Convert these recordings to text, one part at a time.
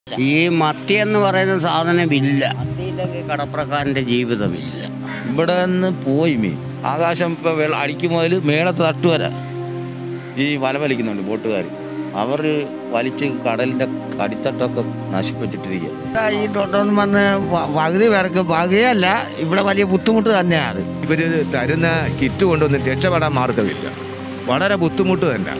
ഈ മത്തി എന്ന് പറയുന്ന സാധനമില്ല മത്തിയില്ലെങ്കിൽ കടപ്രക്കാരൻ്റെ ജീവിതമില്ല ഇവിടെ നിന്ന് പോയി മീൻ ആകാശം ഇപ്പോൾ വെള്ളം അടിക്കും മുതൽ മേളത്ത് തട്ട് വരെ ഈ വല വലിക്കുന്നുണ്ട് ബോട്ടുകാർ അവർ വലിച്ച് കടലിൻ്റെ അടിത്തട്ടൊക്കെ നശിപ്പിച്ചിട്ടിരിക്കുക ഇവിടെ ഈ ഡോട്ടോൺ വന്ന് പ- പകുതി പേർക്ക് പകുതിയല്ല ഇവിടെ വലിയ ബുദ്ധിമുട്ട് തന്നെയാണ് ഇവർ തരുന്ന കിറ്റ് കൊണ്ടൊന്നും രക്ഷപ്പെടാൻ മാർഗമില്ല വളരെ ബുദ്ധിമുട്ട് തന്നെ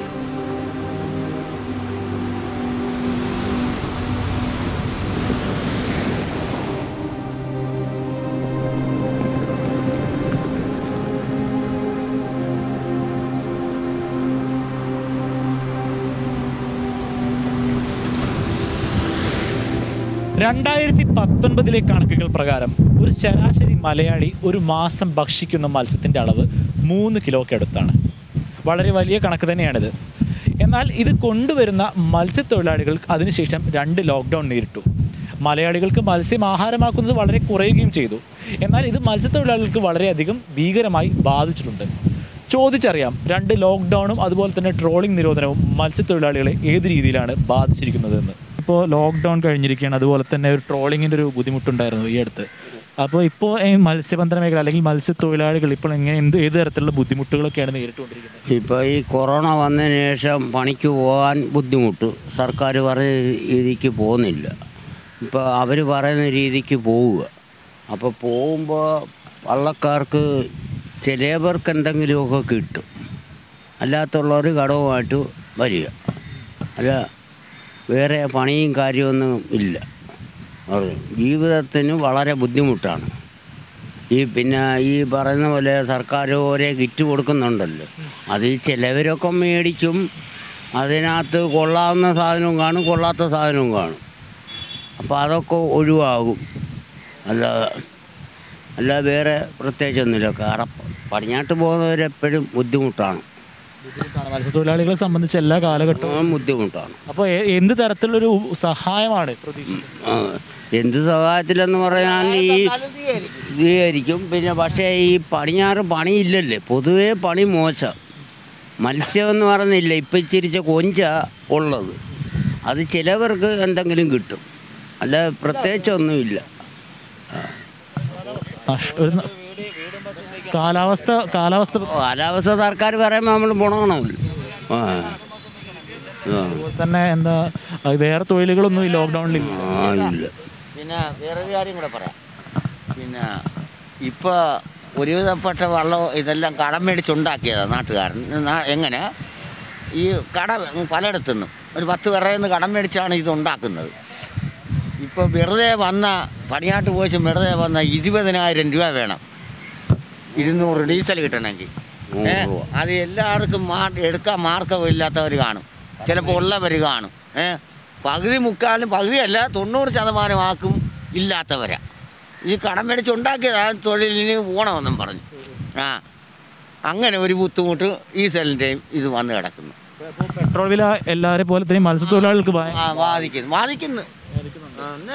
രണ്ടായിരത്തി പത്തൊൻപതിലെ കണക്കുകൾ പ്രകാരം ഒരു ശരാശരി മലയാളി ഒരു മാസം ഭക്ഷിക്കുന്ന മത്സ്യത്തിൻ്റെ അളവ് മൂന്ന് കിലോയ്ക്ക് അടുത്താണ് വളരെ വലിയ കണക്ക് തന്നെയാണിത് എന്നാൽ ഇത് കൊണ്ടുവരുന്ന മത്സ്യത്തൊഴിലാളികൾ അതിനുശേഷം രണ്ട് ലോക്ക്ഡൗൺ നേരിട്ടു മലയാളികൾക്ക് മത്സ്യം ആഹാരമാക്കുന്നത് വളരെ കുറയുകയും ചെയ്തു എന്നാൽ ഇത് മത്സ്യത്തൊഴിലാളികൾക്ക് വളരെയധികം ഭീകരമായി ബാധിച്ചിട്ടുണ്ട് ചോദിച്ചറിയാം രണ്ട് ലോക്ക്ഡൗണും അതുപോലെ തന്നെ ട്രോളിംഗ് നിരോധനവും മത്സ്യത്തൊഴിലാളികളെ ഏത് രീതിയിലാണ് ബാധിച്ചിരിക്കുന്നതെന്ന് ഇപ്പോൾ ലോക്ക്ഡൗൺ കഴിഞ്ഞിരിക്കുകയാണ് അതുപോലെ തന്നെ ഒരു ട്രോളിങ്ങിൻ്റെ ഒരു ബുദ്ധിമുട്ടുണ്ടായിരുന്നു ഈ അടുത്ത് അപ്പോൾ ഇപ്പോൾ ഈ മത്സ്യബന്ധന മേഖല അല്ലെങ്കിൽ മത്സ്യത്തൊഴിലാളികൾ ഇപ്പോൾ എങ്ങനെ എന്ത് ഏത് തരത്തിലുള്ള ബുദ്ധിമുട്ടുകളൊക്കെയാണ് നേരിട്ടുകൊണ്ടിരിക്കുന്നത് ഇപ്പോൾ ഈ കൊറോണ വന്നതിന് ശേഷം പണിക്ക് പോകാൻ ബുദ്ധിമുട്ട് സർക്കാർ പറയുന്ന രീതിക്ക് പോകുന്നില്ല ഇപ്പോൾ അവർ പറയുന്ന രീതിക്ക് പോവുക അപ്പോൾ പോകുമ്പോൾ വള്ളക്കാർക്ക് ചിലവർക്ക് എന്തെങ്കിലുമൊക്കെ കിട്ടും അല്ലാത്തുള്ളവർ കടവുമായിട്ട് വരിക അല്ല വേറെ പണിയും കാര്യമൊന്നും ഇല്ല അവർ ജീവിതത്തിന് വളരെ ബുദ്ധിമുട്ടാണ് ഈ പിന്നെ ഈ പറയുന്ന പോലെ സർക്കാർ ഓരോ കിറ്റ് കൊടുക്കുന്നുണ്ടല്ലോ അതിൽ ചിലവരൊക്കെ മേടിക്കും അതിനകത്ത് കൊള്ളാവുന്ന സാധനവും കാണും കൊള്ളാത്ത സാധനവും കാണും അപ്പോൾ അതൊക്കെ ഒഴിവാകും അല്ല അല്ല വേറെ പ്രത്യേകിച്ചൊന്നുമില്ല കട പടിഞ്ഞാട്ട് പോകുന്നവരെപ്പോഴും ബുദ്ധിമുട്ടാണ് ബുദ്ധിമുട്ടാണ് മത്സ്യത്തൊഴിലാളികളെ സംബന്ധിച്ച് എല്ലാ കാലഘട്ടവും ആ, ബുദ്ധിമുട്ടാണ് അപ്പോൾ എ- എന്ത് തരത്തിലുള്ളൊരു സഹായമാണ് പ്രതീക്ഷിക്കുന്നത് ആ, എന്ത് സഹായത്തിലെന്ന് പറഞ്ഞാൽ ഈ സ്വീകരിക്കും പിന്നെ പക്ഷേ ഈ പടിഞ്ഞാറ് പണിയില്ലല്ലേ പൊതുവേ പണി മോശം മത്സ്യം എന്ന് പറയുന്നില്ല ഇപ്പം ഇച്ചിരിച്ച കൊഞ്ച ഉള്ളത് അത് ചിലവർക്ക് എന്തെങ്കിലും കിട്ടും അല്ല പ്രത്യേകിച്ചൊന്നുമില്ല നഷ്- ഒരു ന- കാലാവസ്ഥ കാലാവസ്ഥ കാലാവസ്ഥ സർക്കാർ പറയുമ്പോൾ നമ്മൾ പോണണമല്ലോ ആ ആ. അതുപോലെ തന്നെ എന്താ അത് വേറെ തൊഴിലുകളൊന്നും ഈ ലോക്ക്ഡൗണിൽ ആ ഇല്ല പിന്നെ വേറൊരു കാര്യം കൂടെ പറയാം പിന്നെ ഇപ്പോൾ ഒരുവിധപ്പെട്ട വള്ളം ഇതെല്ലാം കടം മേടിച്ചുണ്ടാക്കിയതാണ് നാട്ടുകാരൻ നാ- എങ്ങനെ ഈ കട പലയിടത്തുനിന്നും ഒരു പത്ത് പേരുടെ നിന്ന് കടം മേടിച്ചാണ് ഇത് ഉണ്ടാക്കുന്നത് ഇപ്പോൾ വെറുതെ വന്ന പണിയാട്ട് പോയി വെറുതെ വന്ന ഇരുപതിനായിരം രൂപ വേണം ഇരുന്നൂറ് ഡീസൽ കിട്ടണമെങ്കിൽ ഏ നൂറ് രൂപ. അത് എല്ലാവർക്കും മാ എടുക്കാൻ മാർക്കമില്ലാത്തവർ കാണും ചിലപ്പോൾ ഉള്ളവർ കാണും ഏ പകുതി മുക്കാലും പകുതിയല്ല തൊണ്ണൂറ് ശതമാനം ആക്കും ഇല്ലാത്തവരാ ഈ കടം മേടിച്ചുണ്ടാക്കിയതാ തൊഴിലിന് പോണമെന്നും പറഞ്ഞു ആ അങ്ങനെ ഒരു ബുദ്ധിമുട്ട് ഈ സെല്ലിൻ്റെയും ഇത് വന്ന് കിടക്കുന്നു പെട്രോൾ വില എല്ലാവരെ പോലെ തന്നെ മത്സ്യത്തൊഴിലാളികൾക്ക് ഭയ- ആ ബാധിക്കുന്നു ബാധിക്കുന്നു ആ, എന്നാ?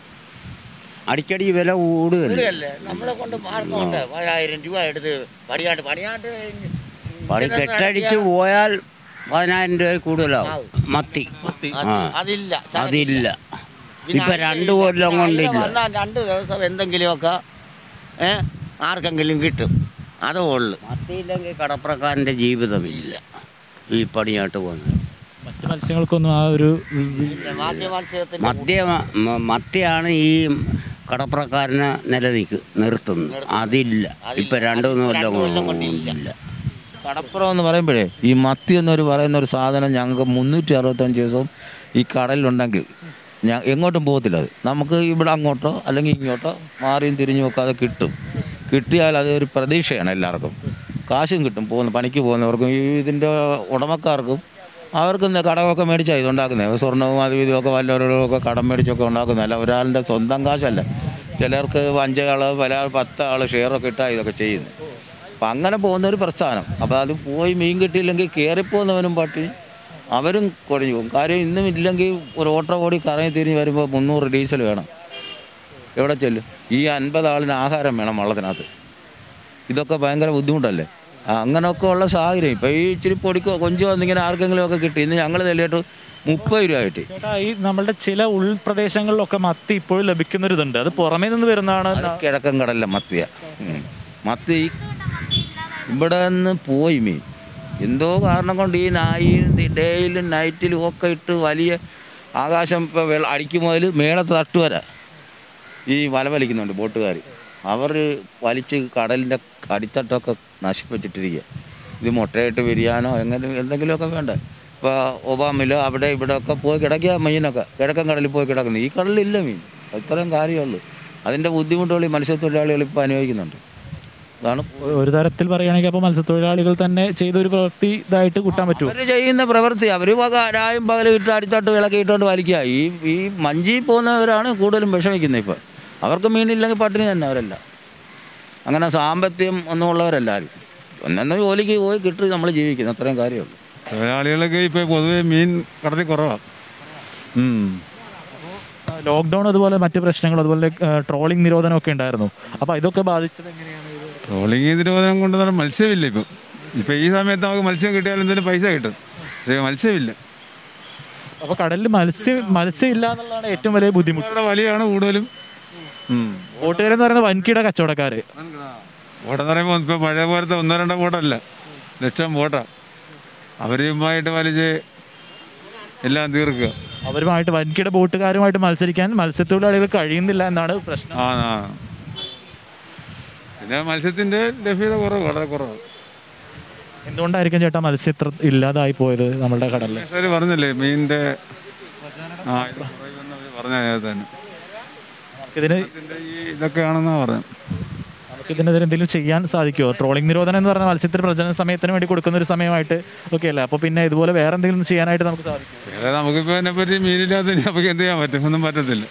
അടിക്കടി വില കൂടുകയല്ലേ ഇവിടെയല്ലേ നമ്മളെ കൊണ്ട് മാർക്കുണ്ട് പതിനായിരം രൂപ എടുത്ത് പണിയാട്ട് പണിയാട്ട് പണി കെട്ടടിച്ച് പോയാൽ പതിനായിരം രൂപ കൂടുതലാവും മത്തി ആ അതില്ല അതില്ല പിന്നെ ഇപ്പൊ അതിന് രണ്ടു കൊല്ലം അതിന് കൊണ്ടില്ല വന്നാൽ രണ്ട് ദിവസം എന്തെങ്കിലുമൊക്കെ ഏ ആർക്കെങ്കിലും കിട്ടും അതേ ഉള്ളു മത്തിയില്ലെങ്കിൽ കടപ്രക്കാരൻ്റെ ജീവിതമില്ല ഈ പണിയായിട്ട് പോകുന്നത് മറ്റ് മത്സ്യങ്ങൾക്കൊന്നും ആ ഒരു പിന്നെ ബാക്കി മത്സ്യത്തിന് മദ്യ മ- മത്തിയാണ് ഈ കടപ്രക്കാരനെ നിലനിൽക്ക് നിർത്തുന്നത് അതില്ല ഇപ്പൊ രണ്ടു മൂന്ന് രണ്ടു കൊല്ലം കൊല്ലം കൊണ്ടില്ല. കൊണ്ടില്ല കടപ്പുറം എന്ന് പറയുമ്പോഴേ ഈ മത്തി എന്നൊരു പറയുന്ന ഒരു സാധനം ഞങ്ങൾക്ക് മുന്നൂറ്റി അറുപത്തഞ്ച് ദിവസവും ഈ കടലിലുണ്ടെങ്കിൽ ഞാൻ എങ്ങോട്ടും പോകത്തില്ല അത് നമുക്ക് ഇവിടെ അങ്ങോട്ടോ അല്ലെങ്കിൽ ഇങ്ങോട്ടോ മാറിയും തിരിഞ്ഞും ഒക്കെ അത് കിട്ടും കിട്ടിയാൽ അത് ഒരു പ്രതീക്ഷയാണ് എല്ലാവർക്കും കാശും കിട്ടും പോകുന്ന പണിക്ക് പോകുന്നവർക്കും ഈ ഇതിൻ്റെ ഉടമക്കാർക്കും അവർക്കും കടമൊക്കെ മേടിച്ചാൽ ഇതുണ്ടാക്കുന്നത് സ്വർണ്ണവും അതും ഇതുമൊക്കെ വല്ലവരോടൊക്കെ കടം മേടിച്ചൊക്കെ ഉണ്ടാക്കുന്നതല്ല ഒരാളുടെ സ്വന്തം കാശല്ല ചിലർക്ക് അഞ്ചാൾ പല പത്ത് ആൾ ഷെയറൊക്കെ ഇട്ടാൽ ഇതൊക്കെ ചെയ്യുന്നത് അപ്പം അങ്ങനെ പോകുന്ന ഒരു പ്രസ്ഥാനം അപ്പോൾ അത് പോയി മീൻ കിട്ടിയില്ലെങ്കിൽ കയറിപ്പോകുന്നവനും പട്ടി അവരും കുഴഞ്ഞു പോകും കാര്യം ഇന്നും ഇല്ലെങ്കിൽ ഒരു ഓട്ടോ ഓടി കറങ്ങി തിരിഞ്ഞ് വരുമ്പോൾ മുന്നൂറ് ഡീസൽ വേണം എവിടെ ചെല്ലും ഈ അൻപത് ആളിന് ആഹാരം വേണം വള്ളത്തിനകത്ത് ഇതൊക്കെ ഭയങ്കര ബുദ്ധിമുട്ടല്ലേ ആ, അങ്ങനെയൊക്കെ ഉള്ള സാഹചര്യം ഇപ്പോൾ ഈ ഇച്ചിരി പൊടിക്കോ കൊഞ്ചോ എന്നിങ്ങനെ ആർക്കെങ്കിലും ഒക്കെ കിട്ടി ഇന്ന് ഞങ്ങൾ തെളിയിട്ട് മുപ്പത് രൂപ കിട്ടി ചേട്ടാ ഈ നമ്മളുടെ ചില ഉൾപ്രദേശങ്ങളിലൊക്കെ മത്തി ഇപ്പോഴും ലഭിക്കുന്നൊരിതുണ്ട് അത് പുറമേ നിന്ന് വരുന്നതാണ് അത് കിഴക്കൻ കടലിലെ മത്തിയ ഉം. മത്തി ഇവിടെ നിന്ന് പോയി മീൻ എന്തോ കാരണം കൊണ്ട് ഈ നായി ഡേയിലും നൈറ്റിലും ഒക്കെ ഇട്ട് വലിയ ആകാശം ഇപ്പോൾ വെള്ള അടിക്കും മുതൽ മേളത്ത് തട്ട് വരെ ഈ വല വലിക്കുന്നുണ്ട് ബോട്ടുകാർ അവർ വലിച്ച് കടലിൻ്റെ അടിത്തട്ടൊക്കെ നശിപ്പിച്ചിട്ടിരിക്കുക ഇത് മുട്ടയിട്ട് വിരിയാനോ എങ്ങനെ എന്തെങ്കിലുമൊക്കെ വേണ്ടേ ഇപ്പോൾ ഒബാമിലോ അവിടെ ഇവിടെ ഒക്കെ പോയി കിടക്കുക മീനൊക്കെ കിഴക്കൻ കടലിൽ പോയി കിടക്കുന്നു ഈ കടലിലില്ല മീൻ ഇത്രയും കാര്യമുള്ളൂ അതിൻ്റെ ബുദ്ധിമുട്ടുകൾ ഈ മത്സ്യത്തൊഴിലാളികൾ ഇപ്പോൾ അനുഭവിക്കുന്നുണ്ട് അതാണ് ഒരു തരത്തിൽ പറയുകയാണെങ്കിൽ അപ്പോൾ മത്സ്യത്തൊഴിലാളികൾ തന്നെ ചെയ്ത ഒരു പ്രവൃത്തി ഇതായിട്ട് കൂട്ടാൻ പറ്റുമോ അവർ ചെയ്യുന്ന പ്രവൃത്തി അവർ രായും പകലും ഇട്ട് അടിത്തട്ട് വിളക്കി ഇട്ടുകൊണ്ട് വലിക്കുക ഈ ഈ മഞ്ചി പോകുന്നവരാണ് കൂടുതലും വിഷമിക്കുന്നത് ഇപ്പോൾ അവർക്ക് മീനില്ലെങ്കിൽ പട്ടിണി തന്നെ അവരല്ല അങ്ങനെ സാമ്പത്തികം ഒന്നും ഉള്ളവരല്ല ആരും ഒന്നെന്ന ജോലിക്ക് പോയി കിട്ടി നമ്മൾ ജീവിക്കുന്നത് അത്രയും കാര്യമുള്ളൂ തൊഴിലാളികളൊക്കെ ഇപ്പോൾ പൊതുവെ മീൻ കടത്തി കുറവാണ് ലോക്ക്ഡൗൺ അതുപോലെ മറ്റ് പ്രശ്നങ്ങൾ അതുപോലെ ട്രോളിംഗ് നിരോധനം ഒക്കെ ഉണ്ടായിരുന്നു അപ്പോൾ ഇതൊക്കെ ബാധിച്ചത് എങ്ങനെയാണ് ഇത്? ട്രോളിങ് നിരോധനം കൊണ്ട് തന്നെ മത്സ്യമില്ല ഇപ്പം ഇപ്പം ഈ സമയത്ത് നമുക്ക് മത്സ്യം കിട്ടിയാൽ എന്തെങ്കിലും പൈസ കിട്ടും പക്ഷേ മത്സ്യമില്ല അപ്പോൾ കടലിൽ മത്സ്യം മത്സ്യം ഇല്ല എന്നുള്ളതാണ് ഏറ്റവും വലിയ ബുദ്ധിമുട്ട് അവരുടെ വലിയാണ് കൂടുതലും ബോട്ടുകാരെന്ന് പറയുന്നത് വൻകിട കച്ചവടക്കാർ ബോട്ടെന്ന് പറയുമ്പോൾ ഇപ്പോൾ പഴയ പോലത്തെ ഒന്നോ രണ്ടോ ബോട്ടല്ല ലക്ഷം ബോട്ടാ അവരുമായിട്ട് വലിച്ച് എല്ലാം തീർക്കുക അവരുമായിട്ട് വൻകിട ബോട്ടുകാരുമായിട്ട് മത്സരിക്കാൻ മത്സ്യത്തൊഴിലാളികൾ കഴിയുന്നില്ല എന്നാണ് പ്രശ്നം ആ ആ പിന്നെ മത്സ്യത്തിൻ്റെ ലഭ്യത കുറവ് വളരെ കുറവ് എന്തുകൊണ്ടായിരിക്കും ചേട്ടാ മത്സ്യം ഇത്ര ഇല്ലാതായി പോയത് നമ്മളുടെ കടലിൽ കർഷകർ പറഞ്ഞല്ലേ മീനിൻ്റെ ആ ഇത് കുറയുമെന്ന് അവർ പറഞ്ഞ നേരത്തെ തന്നെ ഇതിന് ഇതിൻ്റെ ഈ ഇതൊക്കെയാണെന്നാണ് പറഞ്ഞത് നമുക്ക് ഇതിനെതിരെ എന്തെങ്കിലും ചെയ്യാൻ സാധിക്കുമോ ട്രോളിംഗ് നിരോധനം എന്ന് പറഞ്ഞാൽ മത്സ്യത്തിന് പ്രജനന സമയത്തിന് വേണ്ടി കൊടുക്കുന്ന ഒരു സമയമായിട്ട് ഒക്കെ അല്ലേ അപ്പോൾ പിന്നെ ഇതുപോലെ വേറെ എന്തെങ്കിലും ചെയ്യാനായിട്ട് നമുക്ക് സാധിക്കും വേറെ നമുക്കിപ്പോൾ അതിനെപ്പറ്റി മീനില്ലാത്തതിന് നമുക്ക് എന്ത് ചെയ്യാൻ പറ്റും ഒന്നും പറ്റത്തില്ല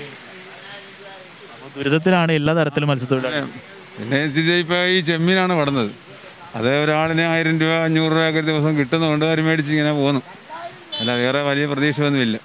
അപ്പോൾ ദുരിതത്തിലാണ് എല്ലാ തരത്തിലും മത്സ്യത്തൊഴിലാളി പിന്നെ എത്തിച്ച് ഇപ്പോൾ ഈ ചെമ്മീനാണ് പടുന്നത് അത് ഒരാളിന് ആയിരം രൂപ അഞ്ഞൂറ് രൂപ ഒക്കെ ദിവസം കിട്ടുന്നതുകൊണ്ട് അവർ മേടിച്ച് ഇങ്ങനെ പോകുന്നു അല്ല വേറെ വലിയ പ്രതീക്ഷയൊന്നുമില്ല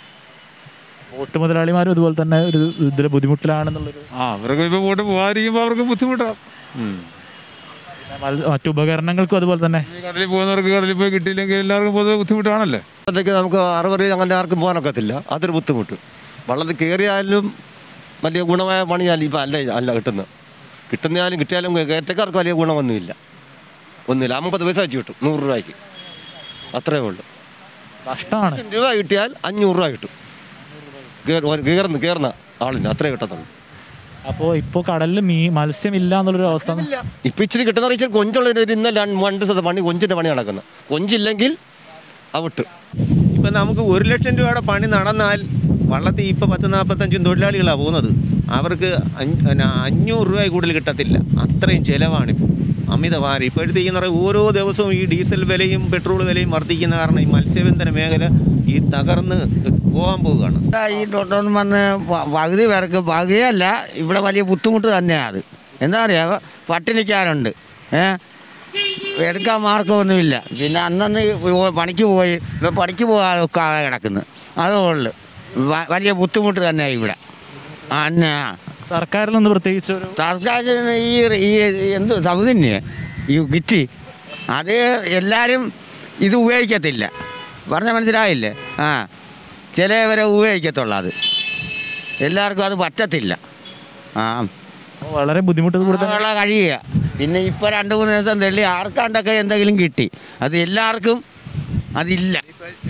ബോട്ട് മുതലാളിമാരും ഇതുപോലെ തന്നെ ഒരു ഇതിൽ ബുദ്ധിമുട്ടിലാണെന്നുള്ളൊരു ആ അവർക്ക് ഇപ്പോൾ പോട്ട് പോകാതിരിക്കുമ്പോൾ അവർക്ക് ബുദ്ധിമുട്ടാണ് ഉം. മൽ- മറ്റു ഉപകരണങ്ങൾക്കും അതുപോലെ തന്നെ ഈ കടലിൽ പോകുന്നവർക്ക് കടലിൽ പോയി കിട്ടിയില്ലെങ്കിൽ എല്ലാവർക്കും പൊതുവെ ബുദ്ധിമുട്ടാണല്ലേ അപ്പോഴത്തേക്ക് നമുക്ക് അറുപത് അങ്ങനെ ആർക്കും പോകാനൊക്കത്തില്ല അതൊരു ബുദ്ധിമുട്ട് വള്ളത്തിൽ കയറിയാലും വലിയ ഗുണമായ പണിയാലും ഇപ്പം അല്ല അല്ല കിട്ടുന്നത് കിട്ടുന്നതാലും കിട്ടിയാലും കയറ്റക്കാർക്ക് വലിയ ഗുണമൊന്നുമില്ല ഒന്നുമില്ല അമ്പത് പൈസ വെച്ച് കിട്ടും നൂറ് രൂപയ്ക്ക് അത്രേ ഉള്ളൂ കഷ്ടമാണ് ലക്ഷം രൂപ കിട്ടിയാൽ അഞ്ഞൂറ് രൂപ കിട്ടും കയറുന്ന കയറുന്ന ആളിന് അത്രേ കിട്ടത്തുള്ളൂ അപ്പോൾ ഇപ്പോൾ കടലിൽ മീ മത്സ്യമില്ല എന്നുള്ളൊരു അവസ്ഥ ഇപ്പം ഇച്ചിരി കിട്ടുന്ന ഇച്ചിരി കൊഞ്ചുള്ളതിന് ഒരു ഇന്നലെ രണ്ട് ദിവസത്തെ പണി കൊഞ്ചിൻ്റെ പണി നടക്കുന്നത് കൊഞ്ചില്ലെങ്കിൽ ഔട്ട് ഇപ്പം നമുക്ക് ഒരു ലക്ഷം രൂപയുടെ പണി നടന്നാൽ വള്ളത്തിൽ ഇപ്പം പത്ത് നാൽപ്പത്തഞ്ചും തൊഴിലാളികളാണ് പോകുന്നത് അവർക്ക് അഞ്ഞ് പിന്നെ അഞ്ഞൂറ് രൂപ കൂടുതൽ കിട്ടത്തില്ല അത്രയും ചിലവാണിപ്പോൾ അമിതഭാരം ഇപ്പോഴത്തേക്ക് എന്ന് പറയുന്നത് ഓരോ ദിവസവും ഈ ഡീസൽ വിലയും പെട്രോൾ വിലയും വർദ്ധിക്കുന്ന കാരണം ഈ മത്സ്യബന്ധന മേഖല ഈ തകർന്ന് പോകാൻ പോവുകയാണ് ഈ ഡോട്ടോൺ വന്ന് പ- പകുതി പേർക്ക് പകുതിയല്ല ഇവിടെ വലിയ ബുദ്ധിമുട്ട് തന്നെയാണ് അത് എന്താ പറയുക പട്ടിണിക്കാരുണ്ട് ഏ എടുക്കാൻ മാർഗമൊന്നുമില്ല പിന്നെ അന്നന്ന് പോ- പണിക്ക് പോയി ഇപ്പം പണിക്ക് പോകാതെ ഒക്കാതെ കിടക്കുന്നു അതുകൊണ്ട് വ- വലിയ ബുദ്ധിമുട്ട് തന്നെയാണ് ഇവിടെ ആ എന്നാ സർക്കാരിൽ നിന്ന് പ്രത്യേകിച്ച് ഒരു സർക്കാരിന് ഈ ഈ എന്ത് സൗജന്യ ഈ കിറ്റ് അത് എല്ലാവരും ഇത് ഉപയോഗിക്കത്തില്ല പറഞ്ഞ മനസ്സിലായില്ലേ ആ ചിലവരെ ഉപയോഗിക്കത്തുള്ളൂ അത് എല്ലാവർക്കും അത് പറ്റത്തില്ല ആ വളരെ ബുദ്ധിമുട്ട് കൂടെ തന്നെ ഉള്ള കഴിയുക പിന്നെ ഇപ്പോൾ രണ്ട് മൂന്ന് ദിവസം തെള്ളി ആർക്കാണ്ടൊക്കെ എന്തെങ്കിലും കിട്ടി അത് എല്ലാവർക്കും അതില്ല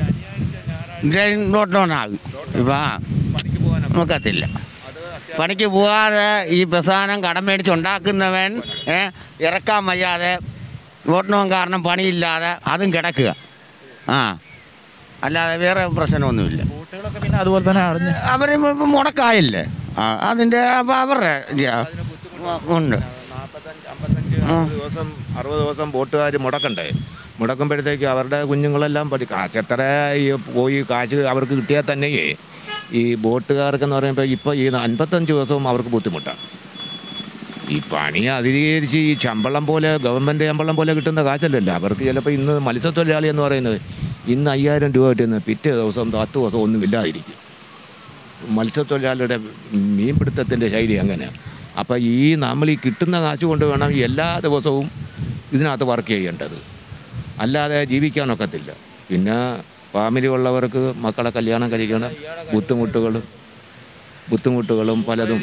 നോട്ടോണാകും ഇപ്പം ആ നോക്കത്തില്ല പണിക്ക് പോകാതെ ഈ പ്രസ്ഥാനം കടം മേടിച്ചുണ്ടാക്കുന്നവൻ ഏ, ഇറക്കാൻ വയ്യാതെ വോട്ടണം കാരണം പണിയില്ലാതെ അതും കിടക്കുക ആ അല്ലാതെ വേറെ പ്രശ്നമൊന്നുമില്ല ബോട്ടുകളൊക്കെ പിന്നെ അതുപോലെ തന്നെ അടഞ്ഞ് അവർ മുടക്കായില്ലേ ആ അതിൻ്റെ അപ്പം അവരുടെ ഇത് ഉണ്ട് അറുപത് ദിവസം അറുപത് ദിവസം ബോട്ടുകാർ മുടക്കണ്ടേ മുടക്കുമ്പോഴത്തേക്ക് അവരുടെ കുഞ്ഞുങ്ങളെല്ലാം പഠി കാശെത്ര ഈ പോയി കാശ് അവർക്ക് കിട്ടിയാൽ തന്നെയേ ഈ ബോട്ടുകാർക്കെന്ന് പറയുമ്പോൾ ഇപ്പോൾ ഈ അൻപത്തഞ്ച് ദിവസവും അവർക്ക് ബുദ്ധിമുട്ടാണ് ഈ പണി അധികരിച്ച് ഈ ശമ്പളം പോലെ ഗവൺമെൻറ് ശമ്പളം പോലെ കിട്ടുന്ന കാശല്ലല്ലോ അവർക്ക് ചിലപ്പോൾ ഇന്ന് മത്സ്യത്തൊഴിലാളി എന്ന് പറയുന്നത് ഇന്ന് അയ്യായിരം രൂപ കിട്ടുന്ന പിറ്റേ ദിവസം പത്ത് ദിവസം ഒന്നുമില്ലാതിരിക്കും മത്സ്യത്തൊഴിലാളിയുടെ മീൻപിടുത്തത്തിൻ്റെ ശൈലി അങ്ങനെ അപ്പോൾ ഈ നമ്മൾ ഈ കിട്ടുന്ന കാശ് കൊണ്ട് വേണം എല്ലാ ദിവസവും ഇതിനകത്ത് വർക്ക് ചെയ്യേണ്ടത് അല്ലാതെ ജീവിക്കാനൊക്കത്തില്ല പിന്നെ ഫാമിലി ഉള്ളവർക്ക് മക്കളെ കല്യാണം കഴിക്കണം ബുദ്ധിമുട്ടുകൾ ബുദ്ധിമുട്ടുകളും പലതും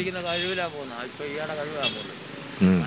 ഉം.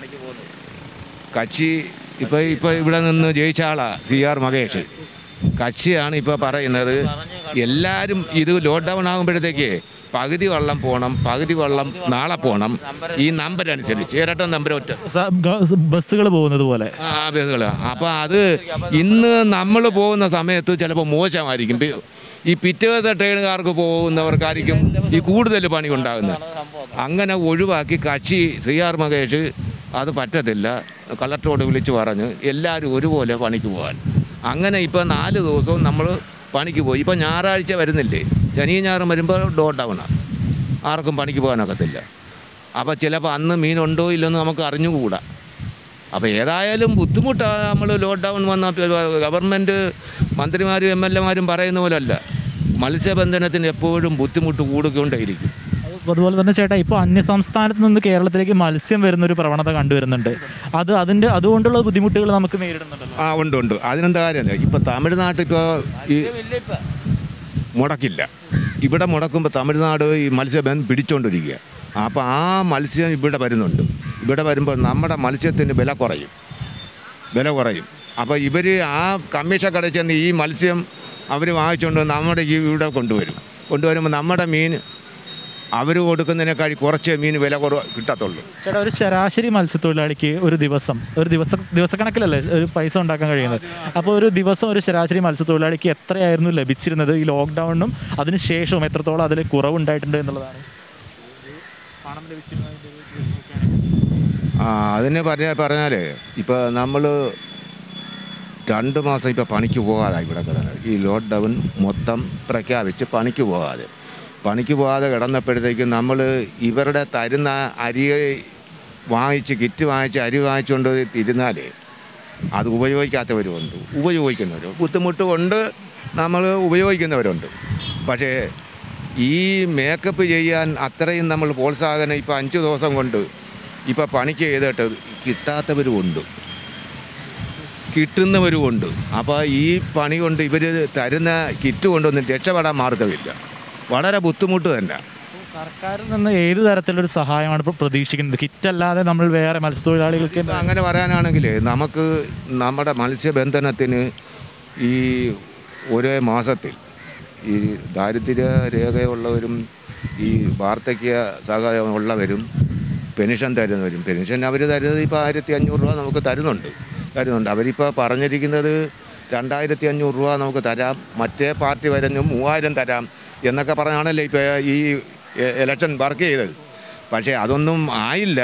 കക്ഷി ഇപ്പോൾ ഇപ്പോൾ ഇവിടെ നിന്ന് ജയിച്ച ആളാ സി ആർ മഹേഷ് കക്ഷിയാണ് ഇപ്പോൾ പറയുന്നത് എല്ലാവരും ഇത് ലോക്ക്ഡൗൺ ആകുമ്പോഴത്തേക്ക് പകുതി വെള്ളം പോകണം പകുതി വെള്ളം നാളെ പോകണം ഈ നമ്പർ അനുസരിച്ച് ഇരട്ട നമ്പർ ഒറ്റ ബസ്സുകൾ പോകുന്നത് പോലെ ആ ബസ്സുകൾ അപ്പോൾ അത് ഇന്ന് നമ്മൾ പോകുന്ന സമയത്ത് ചിലപ്പോൾ മോശമായിരിക്കും പി- ഈ പിറ്റേത്തെ ട്രെയിനുകാർക്ക് പോകുന്നവർക്കായിരിക്കും ഈ കൂടുതൽ പണി ഉണ്ടാകുന്നത് അങ്ങനെ ഒഴിവാക്കി കക്ഷി സി ആർ മഹേഷ് അത് പറ്റത്തില്ല കളക്ടറോട് വിളിച്ച് പറഞ്ഞ് എല്ലാവരും ഒരുപോലെ പണിക്ക് പോകാൻ അങ്ങനെ ഇപ്പോൾ നാല് ദിവസവും നമ്മൾ പണിക്ക് പോയി ഇപ്പോൾ ഞായറാഴ്ച വരുന്നില്ലേ ശനി ഞായറും വരുമ്പോൾ ഡോ ഡൗണാണ് ആർക്കും പണിക്ക് പോകാനൊക്കത്തില്ല അപ്പോൾ ചിലപ്പോൾ അന്ന് മീനുണ്ടോ ഇല്ലെന്ന് നമുക്ക് അറിഞ്ഞുകൂടാ അപ്പോൾ ഏതായാലും ബുദ്ധിമുട്ടാണ് നമ്മൾ ലോക്ക്ഡൗൺ വന്ന ഗവൺമെൻറ് മന്ത്രിമാരും എം എൽ എമാരും പറയുന്ന പോലല്ല മത്സ്യബന്ധനത്തിന് എപ്പോഴും ബുദ്ധിമുട്ട് കൂടുകൊണ്ടേയിരിക്കും അത് അതുപോലെ തന്നെ ചേട്ടാ ഇപ്പോൾ അന്യ സംസ്ഥാനത്ത് നിന്ന് കേരളത്തിലേക്ക് മത്സ്യം വരുന്ന ഒരു പ്രവണത കണ്ടുവരുന്നുണ്ട് അത് അതിൻ്റെ അതുകൊണ്ടുള്ള ബുദ്ധിമുട്ടുകൾ നമുക്ക് നേരിടുന്നുണ്ടല്ലോ ആ ഉണ്ട് ഉണ്ട് അതിനെന്താ കാര്യമല്ല ഇപ്പം തമിഴ്നാട്ടിൽ ഇപ്പോൾ ഈ മുടക്കില്ല ഇവിടെ മുടക്കുമ്പോൾ തമിഴ്നാട് ഈ മത്സ്യബന്ധം പിടിച്ചുകൊണ്ടിരിക്കുക അപ്പോൾ ആ മത്സ്യം ഇവിടെ വരുന്നുണ്ട് ഇവിടെ വരുമ്പോൾ നമ്മുടെ മത്സ്യത്തിന് വില കുറയും വില കുറയും അപ്പോൾ ഇവർ ആ കമ്മീഷൻ കടയിൽ ചെന്ന് ഈ മത്സ്യം അവർ വാങ്ങിച്ചുകൊണ്ട് നമ്മുടെ ഈ ഇവിടെ കൊണ്ടുവരും കൊണ്ടുവരുമ്പോൾ നമ്മുടെ മീൻ അവർ കൊടുക്കുന്നതിനേക്കാൾ കുറച്ച് മീൻ വില കുറവ് കിട്ടത്തുള്ളൂ ചേട്ടാ ഒരു ശരാശരി മത്സ്യത്തൊഴിലാളിക്ക് ഒരു ദിവസം ഒരു ദിവസം ദിവസക്കണക്കിലല്ലേ ഒരു പൈസ ഉണ്ടാക്കാൻ കഴിയുന്നത് അപ്പോൾ ഒരു ദിവസം ഒരു ശരാശരി മത്സ്യത്തൊഴിലാളിക്ക് എത്രയായിരുന്നു ലഭിച്ചിരുന്നത് ഈ ലോക്ക്ഡൗണിനും അതിന് ശേഷവും എത്രത്തോളം അതിൽ കുറവുണ്ടായിട്ടുണ്ട് എന്നുള്ളതാണ് പണം ലഭിച്ചിരുന്നതിൻ്റെ ഒരു ഇത് നോക്കുകയാണെങ്കിൽ. ആ അതിന് പറഞ്ഞ പറഞ്ഞാൽ ഇപ്പോൾ നമ്മൾ രണ്ട് മാസം ഇപ്പോൾ പണിക്ക് പോകാതെ ഇവിടെ കിടന്നത് ഈ ലോക്ക്ഡൗൺ മൊത്തം പ്രഖ്യാപിച്ച് പണിക്ക് പോകാതെ പണിക്ക് പോകാതെ കിടന്നപ്പോഴത്തേക്കും നമ്മൾ ഇവരുടെ തരുന്ന അരി വാങ്ങിച്ച് കിറ്റ് വാങ്ങിച്ച് അരി വാങ്ങിച്ചുകൊണ്ട് തിരുന്നാൽ അത് ഉപയോഗിക്കാത്തവരുമുണ്ട് ഉപയോഗിക്കുന്നവരും ബുദ്ധിമുട്ട് കൊണ്ട് നമ്മൾ ഉപയോഗിക്കുന്നവരുണ്ട് പക്ഷേ ഈ മേക്കപ്പ് ചെയ്യാൻ അത്രയും നമ്മൾ പ്രോത്സാഹനം ഇപ്പോൾ അഞ്ച് ദിവസം കൊണ്ട് ഇപ്പോൾ പണിക്ക് ചെയ്തിട്ട് കിട്ടാത്തവരുമുണ്ട് കിട്ടുന്നവരുമുണ്ട് അപ്പോൾ ഈ പണി കൊണ്ട് ഇവർ തരുന്ന കിറ്റ് കൊണ്ടൊന്നും രക്ഷപ്പെടാൻ മാർഗമില്ല വളരെ ബുദ്ധിമുട്ട് തന്നെ സർക്കാരിൽ നിന്ന് ഏത് തരത്തിലൊരു സഹായമാണ് ഇപ്പോൾ പ്രതീക്ഷിക്കുന്നത് കിറ്റ് അല്ലാതെ നമ്മൾ വേറെ മത്സ്യത്തൊഴിലാളികൾക്ക് ഇപ്പം അങ്ങനെ പറയാനാണെങ്കിൽ നമുക്ക് നമ്മുടെ മത്സ്യബന്ധനത്തിന് ഈ ഒരേ മാസത്തിൽ ഈ ദാരിദ്ര്യ രേഖയുള്ളവരും ഈ വാർദ്ധക്യ സഹായം ഉള്ളവരും പെൻഷൻ തരുന്നവരും പെൻഷൻ അവർ തരുന്നത് ഇപ്പോൾ ആയിരത്തി അഞ്ഞൂറ് രൂപ നമുക്ക് തരുന്നുണ്ട് തരുന്നുണ്ട് അവരിപ്പോൾ പറഞ്ഞിരിക്കുന്നത് രണ്ടായിരത്തി അഞ്ഞൂറ് രൂപ നമുക്ക് തരാം മറ്റേ പാർട്ടി വരഞ്ഞു മൂവായിരം തരാം എന്നൊക്കെ പറഞ്ഞാണല്ലോ ഇപ്പോൾ ഈ ഇലക്ഷൻ വർക്ക് ചെയ്തത് പക്ഷേ അതൊന്നും ആയില്ല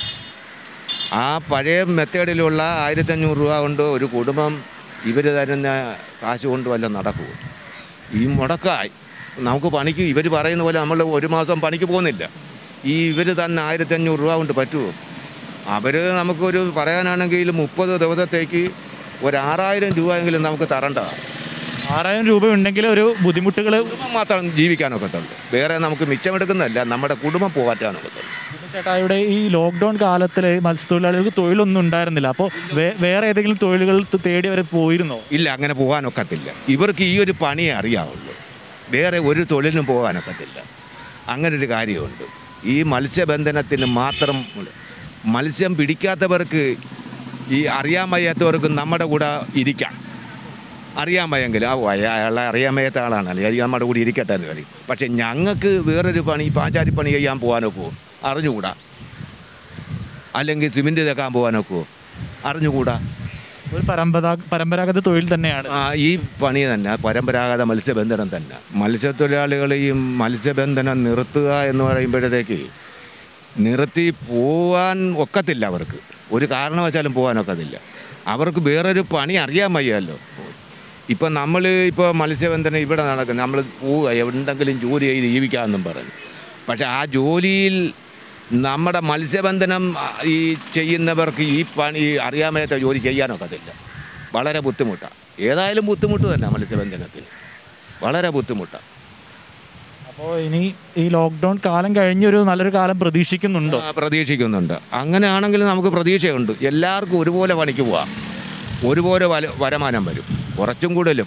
ആ പഴയ മെത്തേഡിലുള്ള ആയിരത്തഞ്ഞൂറ് രൂപ കൊണ്ട് ഒരു കുടുംബം ഇവർ തരുന്ന കാശ് കൊണ്ട് വല്ലതും നടക്കുമോ ഈ മുടക്കായി നമുക്ക് പണിക്ക് ഇവർ പറയുന്ന പോലെ നമ്മൾ ഒരു മാസം പണിക്ക് പോകുന്നില്ല ഈ ഇവർ തന്നെ ആയിരത്തഞ്ഞൂറ് രൂപ കൊണ്ട് പറ്റുമോ അവർ നമുക്കൊരു പറയാനാണെങ്കിൽ മുപ്പത് ദിവസത്തേക്ക് ഒരു ആറായിരം രൂപയെങ്കിലും നമുക്ക് തരേണ്ടതാണ് ആറായിരം രൂപ ഉണ്ടെങ്കിൽ ഒരു ബുദ്ധിമുട്ടുകൾ കുടുംബം മാത്രം ജീവിക്കാനൊക്കത്തുള്ളൂ വേറെ നമുക്ക് മിച്ചമെടുക്കുന്നതല്ല നമ്മുടെ കുടുംബം പോകാറ്റാനൊക്കത്തുള്ളൂ ചേട്ടാ ഇവിടെ ഈ ലോക്ക്ഡൗൺ കാലത്തിൽ മത്സ്യത്തൊഴിലാളികൾക്ക് തൊഴിലൊന്നും ഉണ്ടായിരുന്നില്ല അപ്പോൾ വേറെ ഏതെങ്കിലും തൊഴിലുകൾ തേടി അവർ പോയിരുന്നോ ഇല്ല അങ്ങനെ പോകാനൊക്കത്തില്ല ഇവർക്ക് ഈ ഒരു പണിയേ അറിയാവുള്ളൂ വേറെ ഒരു തൊഴിലിനും പോകാനൊക്കത്തില്ല അങ്ങനൊരു കാര്യമുണ്ട് ഈ മത്സ്യബന്ധനത്തിന് മാത്രം മത്സ്യം പിടിക്കാത്തവർക്ക് ഈ അറിയാൻ വയ്യാത്തവർക്ക് നമ്മുടെ കൂടെ ഇരിക്കാം അറിയാൻ വയ്യെങ്കിൽ ആ വയ- അയാളെ അറിയാൻ വയ്യാത്ത ആളാണല്ലോ അത് നമ്മുടെ കൂടെ ഇരിക്കട്ടെ എന്ന് പറയും പക്ഷെ ഞങ്ങൾക്ക് വേറൊരു പണി പാചാരിപ്പണി ചെയ്യാൻ പോകാനൊക്കുമോ അറിഞ്ഞുകൂടാ അല്ലെങ്കിൽ സിമെൻറ്റ് തേക്കാൻ പോകാനൊക്കുമോ അറിഞ്ഞുകൂടാ ഒരു പരമ്പരാ പരമ്പരാഗത തൊഴിൽ തന്നെയാണ് ആ ഈ പണി തന്നെ പരമ്പരാഗത മത്സ്യബന്ധനം തന്നെ മത്സ്യത്തൊഴിലാളികൾ ഈ മത്സ്യബന്ധനം നിർത്തുക എന്ന് പറയുമ്പോഴത്തേക്ക് നിർത്തി പോവാൻ ഒക്കത്തില്ല അവർക്ക് ഒരു കാരണവശാലും പോകാൻ ഒക്കത്തില്ല അവർക്ക് വേറൊരു പണി അറിയാൻ വയ്യല്ലോ ഇപ്പം നമ്മൾ ഇപ്പോൾ മത്സ്യബന്ധനം ഇവിടെ നടക്കും നമ്മൾ പോവുക എന്തെങ്കിലും ജോലി ചെയ്ത് ജീവിക്കാമെന്നും പറഞ്ഞു പക്ഷെ ആ ജോലിയിൽ നമ്മുടെ മത്സ്യബന്ധനം ആ, ഈ ചെയ്യുന്നവർക്ക് ഈ പണി അറിയാൻ വയ്യാത്ത ജോലി ചെയ്യാനൊക്കത്തില്ല വളരെ ബുദ്ധിമുട്ടാണ് ഏതായാലും ബുദ്ധിമുട്ട് തന്നെ മത്സ്യബന്ധനത്തിന് വളരെ ബുദ്ധിമുട്ടാണ് അപ്പോൾ ഇനി ഈ ലോക്ക്ഡൗൺ കാലം കഴിഞ്ഞൊരു നല്ലൊരു കാലം പ്രതീക്ഷിക്കുന്നുണ്ടോ ആ, പ്രതീക്ഷിക്കുന്നുണ്ട് അങ്ങനെയാണെങ്കിൽ നമുക്ക് പ്രതീക്ഷയുണ്ട് എല്ലാവർക്കും ഒരുപോലെ പണിക്ക് പോവാം ഒരുപോലെ വല വരുമാനം വരും കുറച്ചും കൂടുതലും